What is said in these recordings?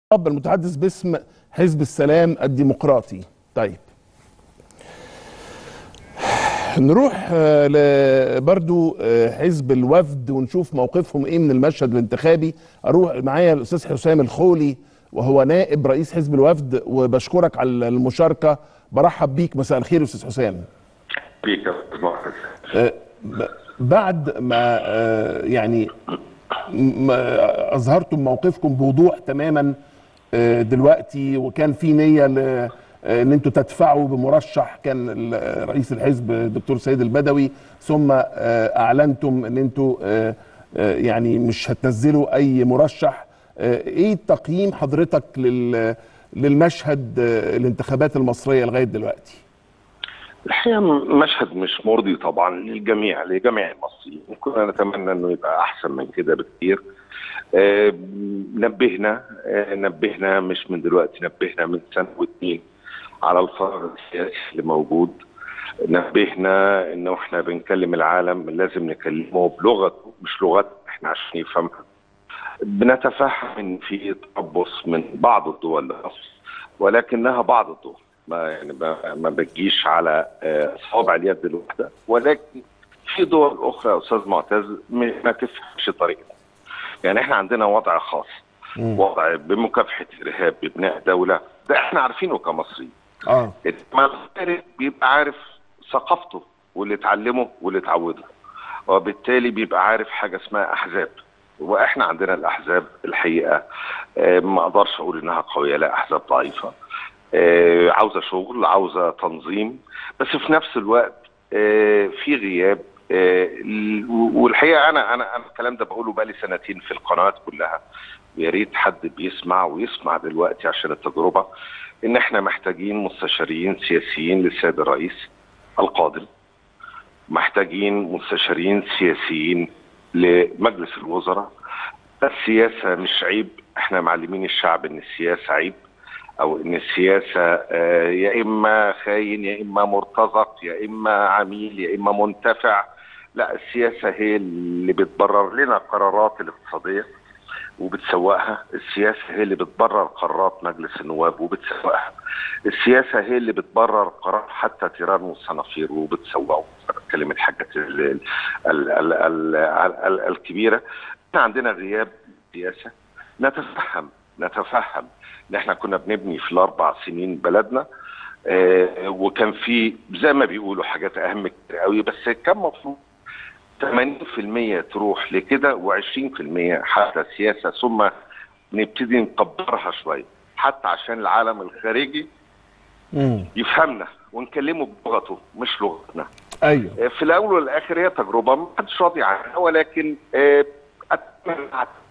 المتحدث باسم حزب السلام الديمقراطي طيب نروح آه، ل- برضو آه، حزب الوفد ونشوف موقفهم ايه من المشهد الانتخابي اروح معايا الاستاذ حسام الخولي وهو نائب رئيس حزب الوفد وبشكرك على المشاركه برحب بيك مساء الخير استاذ حسام بيك يا أستاذ معتز. آه، ب- بعد ما آه، يعني م- ما اظهرتم موقفكم بوضوح تماما آه، دلوقتي وكان في نيه ل- آه، ان انتوا تدفعوا بمرشح كان ال- رئيس الحزب الدكتور سيد البدوي ثم آه، اعلنتم ان انتوا آه، آه، يعني مش هتنزلوا اي مرشح آه، ايه تقييم حضرتك لل- للمشهد آه، الانتخابات المصريه لغايه دلوقتي الحقيقه مشهد مش مرضي طبعا للجميع لجميع المصريين كنا نتمنى انه يبقى احسن من كده بكتير آه، نبهنا آه، نبهنا مش من دلوقتي نبهنا من سنه واتنين على الفراغ السياسي اللي موجود نبهنا انه احنا بنكلم العالم لازم نكلمه بلغته مش لغته احنا عشان يفهمها بنتفهم ان في تربص من بعض الدول لمصر ولكنها بعض الدول ما يعني ما, ما بتجيش على آه، صوابع اليد الواحده ولكن في دول اخرى يا استاذ معتز م- ما تفهمش طريقنا يعني احنا عندنا وضع خاص وضع بمكافحه الارهاب ببناء دوله ده احنا عارفينه كمصريين اه انما الخارج بيبقى عارف ثقافته واللي اتعلمه واللي اتعوده وبالتالي بيبقى عارف حاجه اسمها احزاب واحنا عندنا الاحزاب الحقيقه آه، ما اقدرش اقول انها قويه لا احزاب ضعيفه آه، عاوزه شغل عاوزه تنظيم بس في نفس الوقت آه، في غياب آه، ال- والحقيقه انا انا انا الكلام ده بقوله بقالي سنتين في القنوات كلها ويا ريت حد بيسمع ويسمع دلوقتي عشان التجربه ان احنا محتاجين مستشارين سياسيين للسيد الرئيس القادم محتاجين مستشارين سياسيين لمجلس الوزراء السياسة مش عيب احنا معلمين الشعب ان السياسة عيب او ان السياسة آه، يا اما خاين يا اما مرتزق يا اما عميل يا اما منتفع لا السياسة هي اللي بتبرر لنا القرارات الاقتصادية وبتسوقها السياسة هي اللي بتبرر قرارات مجلس النواب وبتسوقها السياسة هي اللي بتبرر قرار حتى تيران والصنافير وبتسوقه أنا بتكلم الحاجات ال- ال- ال- ال- ال- ال- الكبيرة احنا عندنا غياب سياسة نتفهم نتفهم ان احنا كنا بنبني في الاربع سنين بلدنا آه، وكان في زي ما بيقولوا حاجات اهم كتير قوي بس كان مفروض 80% تروح لكده و20% حتى سياسه ثم نبتدي نكبرها شويه حتى عشان العالم الخارجي امم يفهمنا ونكلمه بلغته مش لغتنا ايوه آه، في الاول والاخر هي تجربه ما حدش راضي عنها ولكن آه، أتمنى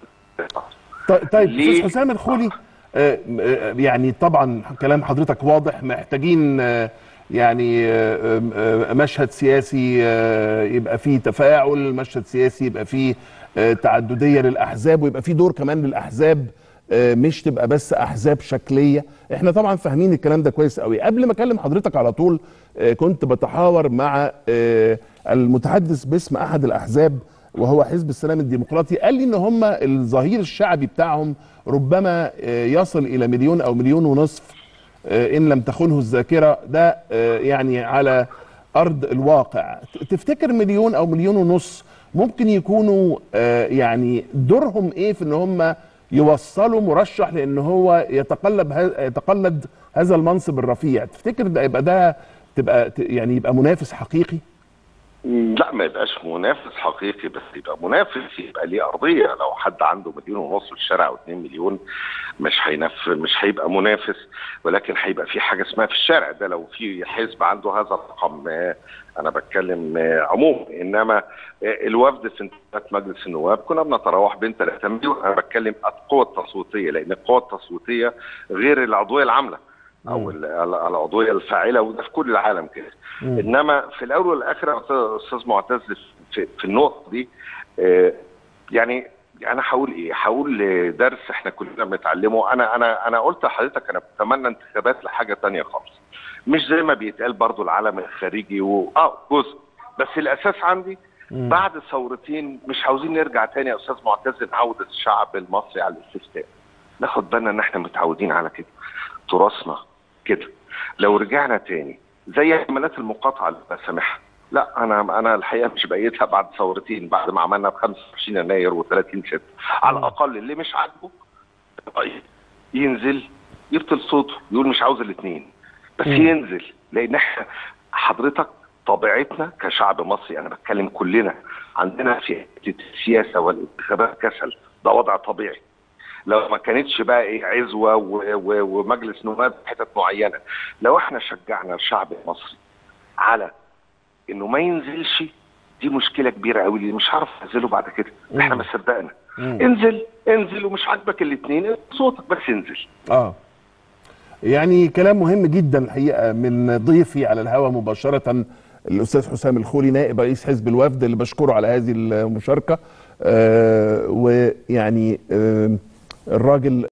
ط- طيب ليه؟ استاذ حسام الخولي آه، آه، يعني طبعا كلام حضرتك واضح محتاجين آه، يعني آه، آه، مشهد سياسي آه، يبقى فيه تفاعل مشهد سياسي يبقى فيه آه، تعددية للأحزاب ويبقى فيه دور كمان للأحزاب آه، مش تبقى بس أحزاب شكلية احنا طبعا فاهمين الكلام ده كويس قوي قبل ما اكلم حضرتك على طول آه، كنت بتحاور مع آه، المتحدث باسم أحد الأحزاب وهو حزب السلام الديمقراطي قال لي ان هم الظهير الشعبي بتاعهم ربما آه، يصل الى مليون او مليون ونصف آه، ان لم تخنه الذاكره ده آه، يعني على ارض الواقع ت- تفتكر مليون او مليون ونص ممكن يكونوا آه، يعني دورهم ايه في ان هم يوصلوا مرشح لان هو يتقلب ه- يتقلد هذا المنصب الرفيع تفتكر ده يبقى ده تبقى ت- يعني يبقى منافس حقيقي لا ما يبقاش منافس حقيقي بس يبقى منافس يبقى ليه ارضيه لو حد عنده مليون ونص في الشارع او 2 مليون مش هينف مش هيبقى منافس ولكن هيبقى في حاجه اسمها في الشارع ده لو في حزب عنده هذا الرقم آه، انا بتكلم آه، عموم انما آه، الوفد في انتخابات مجلس النواب كنا بنتراوح بين 3 مليون انا بتكلم القوه التصويتيه لان القوه التصويتيه غير العضويه العامله او ال- ال- العضويه الفاعله وده في كل العالم كده انما في الاول والاخر يا أستاذ- استاذ معتز في, في النقطه دي آه، يعني انا هقول ايه؟ هقول درس احنا كلنا بنتعلمه انا انا انا قلت لحضرتك انا بتمنى انتخابات لحاجه تانية خالص مش زي ما بيتقال برضو العالم الخارجي و... اه جزء بس الاساس عندي بعد ثورتين مش عاوزين نرجع تاني يا استاذ معتز نعود الشعب المصري على الاستفتاء ناخد بالنا ان احنا متعودين على كده تراثنا كده لو رجعنا تاني زي حملات المقاطعه اللي بسامحها لا انا انا الحقيقه مش بايدها بعد ثورتين بعد ما عملنا ب 25 يناير و30 6 على الاقل اللي مش عاجبه طيب ينزل يبطل صوته يقول مش عاوز الاثنين بس ينزل لان احنا حضرتك طبيعتنا كشعب مصري انا بتكلم كلنا عندنا في السياسه والانتخابات كسل ده وضع طبيعي لو ما كانتش بقى ايه عزوه و- و- ومجلس نواب في حتت معينه لو احنا شجعنا الشعب المصري على انه ما ينزلش دي مشكله كبيره قوي اللي مش هعرف انزله بعد كده احنا ما صدقنا انزل انزل ومش عاجبك الاثنين صوتك بس انزل اه يعني كلام مهم جدا الحقيقه من ضيفي على الهواء مباشره الاستاذ حسام الخولي نائب رئيس حزب الوفد اللي بشكره على هذه المشاركه آه ويعني آه الراجل